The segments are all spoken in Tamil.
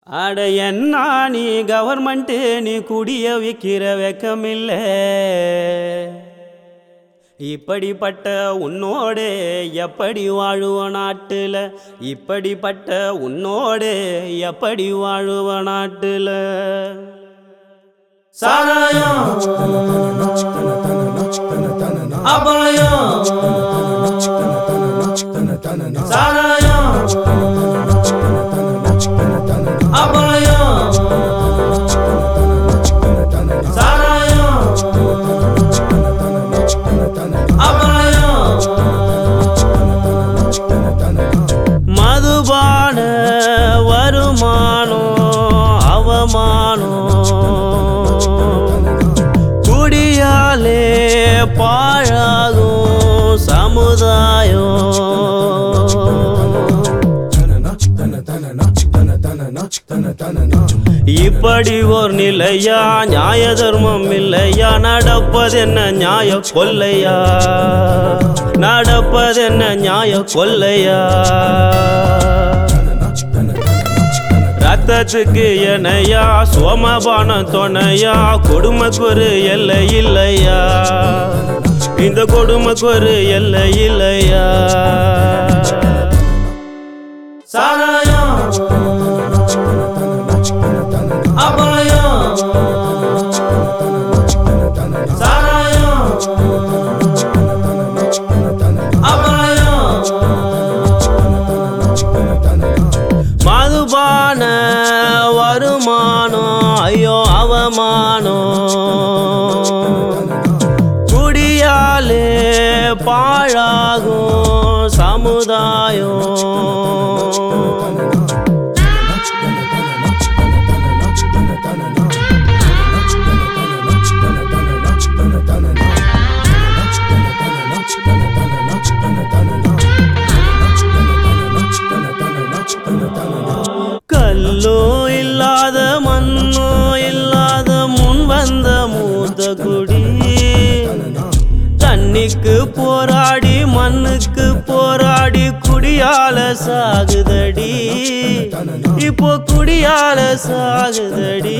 அட என்ன நீ கவர்மெண்ட்டு நீ குடிய விக்கிற வெக்கமில்ல இப்படிப்பட்ட உன்னோடு எப்படி வாழுவ நாட்டுல இப்படிப்பட்ட உன்னோடு எப்படி வாழுவ நாட்டுல சாராயம் அபாயம் சாராயம் அபாயம் சாராயம் அபாயம் மதுபான வருமானம் அவமானம் குடியாலே பாழாகும் சமுதாயம் இப்படி ஒரு நிலையா நியாய தர்மம் இல்லையா நடப்பதென்ன நியாய கொல்லையா நடப்பதென்ன நியாய கொல்லையா ரத்தத்துக்கு எனையா சோமபானம் துணையா கொடுமைக்கு ஒரு எல்லை இல்லையா இந்த கொடுமைக்கு ஒரு எல்லை இல்லையா சாராயம் அபாயம் சாராயம் அபாயம் மதுபான வருமானம் ஐயோ அவமானம் குடியாலே பாழாகும் சமுதாயம் கல்லோ இல்லாத மண்ணோ இல்லாத முன் வந்த மூத்த குடி தண்ணிக்கு போராடி மண்ணுக்கு போராடி குடியால சாகுதடி இப்போ குடியால சாகுதடி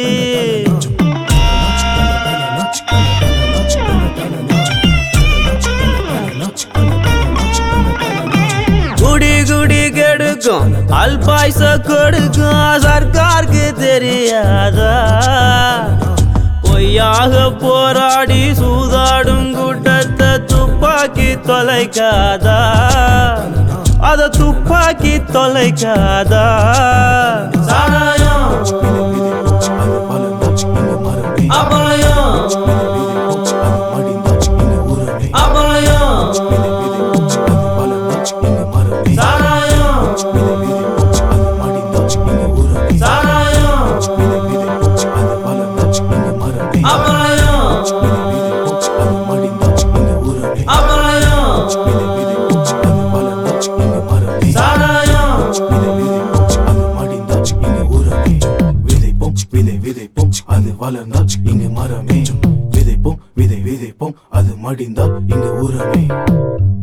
குடி குடி கெடுக்கும் அல்பாய்ச கொடுக்கும் சர்க்காருக்கு தெரியாதா பொய்யாக போராடி சூதாடும் கூட்டத்தை துப்பாக்கி தொலைக்காதா அத துப்பாக்கி தொலைக்காதா சாராயம் அபாயம் அபாயம் சாராயம் சாராயம் அபாயம் அபாயம் சாராயம் விதைப்போம் விதை விதைப்போம் அது வளர்ந்தால் இங்கு மரமே விதைப்போம் விதை விதைப்போம் அது மடிந்தால் இங்கு உரமே